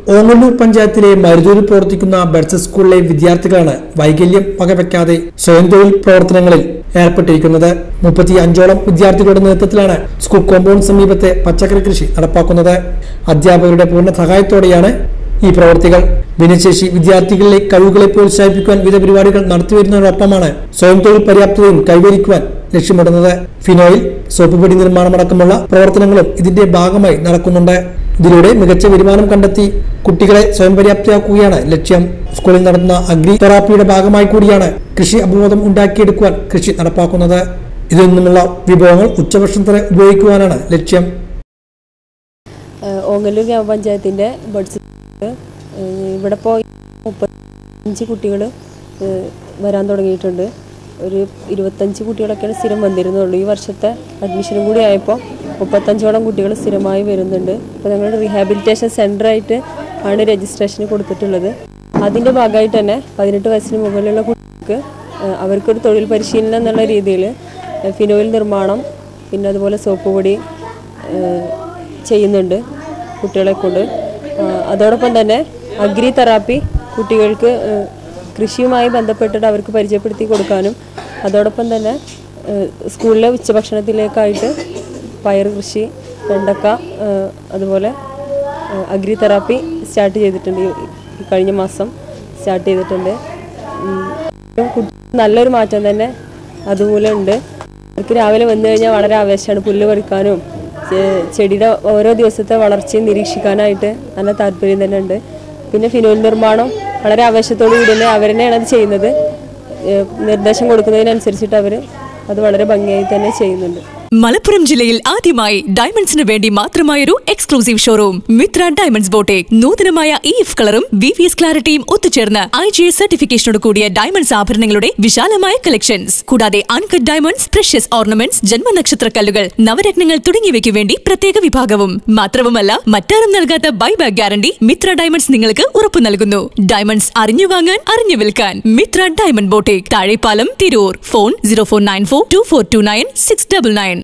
ഓങ്ങല്ലൂർ പഞ്ചായത്തിലെ മരുതൂരിൽ പ്രവർത്തിക്കുന്ന ബഡ്സ് സ്കൂളിലെ വിദ്യാർത്ഥികളാണ് വൈകല്യം വകവെക്കാതെ സ്വയം തൊഴിൽ പ്രവർത്തനങ്ങളിൽ ഏർപ്പെട്ടിരിക്കുന്നത് മുപ്പത്തി അഞ്ചോളം വിദ്യാർത്ഥികളുടെ നേതൃത്വത്തിലാണ് സ്കൂൾ കോമ്പൗണ്ട് സമീപത്തെ പച്ചക്കറി കൃഷി നടപ്പാക്കുന്നത് അധ്യാപകരുടെ പൂർണ്ണ സഹായത്തോടെയാണ് ഈ പ്രവർത്തികൾ ഭിന്നശേഷി വിദ്യാർത്ഥികളിലെ കഴിവുകളെ പ്രോത്സാഹിപ്പിക്കുവാൻ വിവിധ പരിപാടികൾ നടത്തിവരുന്നതോടൊപ്പമാണ് സ്വയം തൊഴിൽ പര്യാപ്തതയും കൈവരിക്കുവാൻ ലക്ഷ്യമിടുന്നത് ഫിനോയിൽ സോപ്പ് പൊടി നിർമ്മാണമടക്കമുള്ള പ്രവർത്തനങ്ങളും ഇതിന്റെ ഭാഗമായി നടക്കുന്നുണ്ട് ഇതിലൂടെ മികച്ച വരുമാനം കണ്ടെത്തി കുട്ടികളെ സ്വയം പര്യാപ്തയാക്കുകയാണ് ലക്ഷ്യം സ്കൂളിൽ നടത്തുന്ന അഗ്രി തെറാപ്പിയുടെ ഭാഗമായി കൂടിയാണ് കൃഷി അവബോധം ഉണ്ടാക്കിയെടുക്കുവാൻ കൃഷി നടപ്പാക്കുന്നത് ഇതിൽ നിന്നുള്ള വിഭവങ്ങൾ ഉച്ചഭക്ഷണത്തിന് ഉപയോഗിക്കുവാനാണ് ലക്ഷ്യം ഏഹ് ഓങ്ങല്ലൂർ ഗ്രാമപഞ്ചായത്തിൻ്റെ ബഡ്സ് ഇവിടെ ഇപ്പോൾ മുപ്പത്തഞ്ച് കുട്ടികൾ വരാൻ തുടങ്ങിയിട്ടുണ്ട് ഒരു ഇരുപത്തഞ്ച് കുട്ടികളൊക്കെയാണ് സ്ഥിരം വന്നിരുന്നുള്ളൂ ഈ വർഷത്തെ അഡ്മിഷനും കൂടി ആയപ്പോൾ മുപ്പത്തഞ്ചോളം കുട്ടികൾ സ്ഥിരമായി വരുന്നുണ്ട് ഇപ്പോൾ ഞങ്ങളുടെ റീഹാബിലിറ്റേഷൻ സെൻ്ററായിട്ട് ആണ് രജിസ്ട്രേഷന് കൊടുത്തിട്ടുള്ളത് അതിൻ്റെ ഭാഗമായിട്ട് തന്നെ പതിനെട്ട് വയസ്സിന് മുകളിലുള്ള കുട്ടികൾക്ക് ഏഹ് അവർക്കൊരു തൊഴിൽ പരിശീലനം എന്നുള്ള രീതിയിൽ ഫിനോയിൽ നിർമ്മാണം പിന്നെ അതുപോലെ സോപ്പ് പൊടി ഏഹ് ചെയ്യുന്നുണ്ട് കുട്ടികളെ കൊണ്ട് ആ, അതോടൊപ്പം തന്നെ അഗ്രി തെറാപ്പി കുട്ടികൾക്ക് ഏഹ്, കൃഷിയുമായി ബന്ധപ്പെട്ടിട്ട് അവർക്ക് പരിചയപ്പെടുത്തി കൊടുക്കാനും അതോടൊപ്പം തന്നെ ഏഹ്, സ്കൂളിലെ ഉച്ചഭക്ഷണത്തിലേക്കായിട്ട് പയർ കൃഷി വെണ്ടക്ക ഏഹ്, അതുപോലെ ഏഹ്, അഗ്രി തെറാപ്പി സ്റ്റാർട്ട് ചെയ്തിട്ടുണ്ട് ഈ- ഈ കഴിഞ്ഞ മാസം സ്റ്റാർട്ട് ചെയ്തിട്ടുണ്ട് ഉം, കുട്ടി- നല്ലൊരു മാറ്റം തന്നെ അതുപോലെ ഉണ്ട് അവർക്ക് രാവിലെ വന്നു കഴിഞ്ഞാൽ വളരെ ആവേശമാണ് പുല്ല് പറിക്കാനും ചെ- ചെടിയുടെ ഓരോ ദിവസത്തെ വളർച്ചയും നിരീക്ഷിക്കാനായിട്ട് നല്ല താല്പര്യം തന്നെ ഉണ്ട് പിന്നെ ഫിനോൽ നിർമ്മാണം വളരെ ആവേശത്തോടു കൂടി തന്നെ അവർ തന്നെയാണ് അത് ചെയ്യുന്നത് ഏഹ് നിർദ്ദേശം കൊടുക്കുന്നതിനനുസരിച്ചിട്ട് അവർ അത് വളരെ ഭംഗിയായി തന്നെ ചെയ്യുന്നുണ്ട് മലപ്പുറം ജില്ലയിൽ ആദ്യമായി ഡയമണ്ട്സിന് വേണ്ടി മാത്രമായൊരു exclusive showroom Mithra diamonds boutique നൂതനമായ ഇ എഫ് കളറും വി വി എസ് ക്ലാരിറ്റിയും ഒത്തുചേർന്ന് ഐ ജി എസ് സർട്ടിഫിക്കേഷനോട് കൂടിയ ഡയമണ്ട്സ് ആഭരണങ്ങളുടെ വിശാലമായ കളക്ഷൻസ് കൂടാതെ അൺകട്ട് ഡയമണ്ട്സ് പ്രഷ്യസ് ഓർണമെന്റ്സ് ജന്മനക്ഷത്ര കല്ലുകൾ നവരത്നങ്ങൾ തുടങ്ങിയവയ്ക്ക് വേണ്ടി പ്രത്യേക വിഭാഗവും മാത്രവുമല്ല മറ്റാരും നൽകാത്ത ബൈബാക്ക് ഗ്യാരണ്ടി മിത്ര ഡയമണ്ട്സ് നിങ്ങൾക്ക് ഉറപ്പു നൽകുന്നു ഡയമണ്ട്സ് അറിഞ്ഞു വാങ്ങാൻ അറിഞ്ഞു വിൽക്കാൻ Mithra diamond boutique Thazhepalam Tirur phone zero four nine four two four two nine six double nine